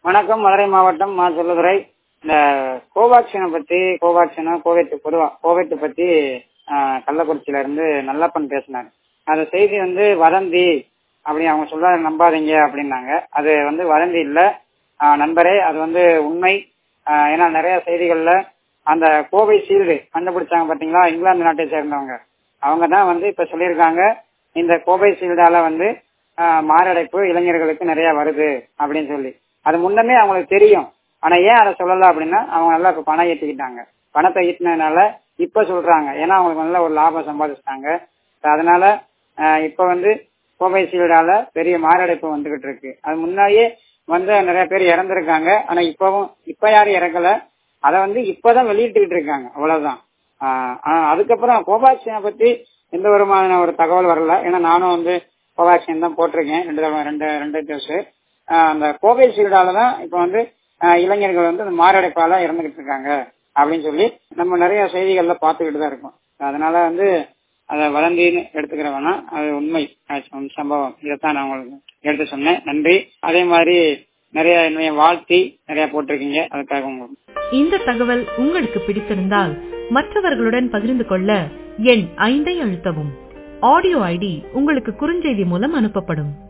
வணக்கம் மதுரை மாவட்டம் மா செல்லதுரை இந்த கோவாக்சினை பத்தி கோவாக்சினா கோவிட் பொதுவா கோவிட் பத்தி ஆஹ், கள்ளக்குறிச்சியில இருந்து நல்லப்பன் பேசினாங்க அந்த செய்தி வந்து வதந்தி அப்படி அவங்க சொல்ல நம்பாதீங்க அப்படின்னாங்க அது வந்து வதந்தி இல்ல ஆஹ், நண்பரே அது வந்து உண்மை ஆஹ், ஏன்னா நிறைய செய்திகள்ல அந்த கோவிஷீல்டு கண்டுபிடிச்சாங்க பாத்தீங்களா இங்கிலாந்து நாட்டை சேர்ந்தவங்க அவங்க தான் வந்து இப்ப சொல்லியிருக்காங்க இந்த கோவிஷீல்டால வந்து ஆஹ், மாரடைப்பு இளைஞர்களுக்கு நிறைய வருது அப்படின்னு சொல்லி அது முன்னமே அவங்களுக்கு தெரியும் ஆனா ஏன் அதை சொல்லல அப்படின்னா அவங்க நல்லா இப்ப பணம் ஈட்டிக்கிட்டாங்க பணத்தை ஈட்டினதுனால இப்ப சொல்றாங்க ஏன்னா அவங்களுக்கு நல்ல ஒரு லாபம் சம்பாதிச்சிட்டாங்க அதனால ஆஹ், இப்ப வந்து கோவைசீல்டால பெரிய மாரடைப்பு வந்துகிட்டு இருக்கு அது முன்னாடியே வந்து நிறைய பேர் இறந்திருக்காங்க ஆனா இப்பவும் இப்ப யாரும் இறக்கல அதை வந்து இப்பதான் வெளியிட்டுக்கிட்டு இருக்காங்க அவ்வளவுதான் ஆஹ் ஆஹ் அதுக்கப்புறம் கோவாக்சினை பத்தி எந்த விதமான ஒரு தகவல் வரல ஏன்னா நானும் வந்து கோவாக்சின் தான் போட்டிருக்கேன் ரெண்டு தடவை ரெண்டு ரெண்டு டோஸ் அந்த கோவிஷீல்டால தான் இப்ப வந்து ஆஹ் இளைஞர்கள் வந்து அந்த மாரடைப்பால இறந்துகிட்டு இருக்காங்க அப்படின்னு சொல்லி நம்ம நிறைய செய்திகள்ல பார்த்துக்கிட்டு தான் இருக்கோம் அதனால வந்து அதை வதந்தின்னு எடுத்துக்கிற வேணாம் அது உண்மை அது சம்பவம் இதைத்தான் நான் உங்களுக்கு எடுத்து சொன்னேன் நன்றி அதே மாதிரி நிறைய என்னைய வாழ்த்தி நிறைய போட்டிருக்கீங்க அதுக்காக உங்களுக்கு இந்த தகவல் உங்களுக்கு பிடித்திருந்தால் மற்றவர்களுடன் பகிர்ந்து கொள்ள எண் ஐந்தை அழுத்தவும் ஆடியோ ஐடி உங்களுக்கு குறுஞ்செய்தி மூலம் அனுப்பப்படும்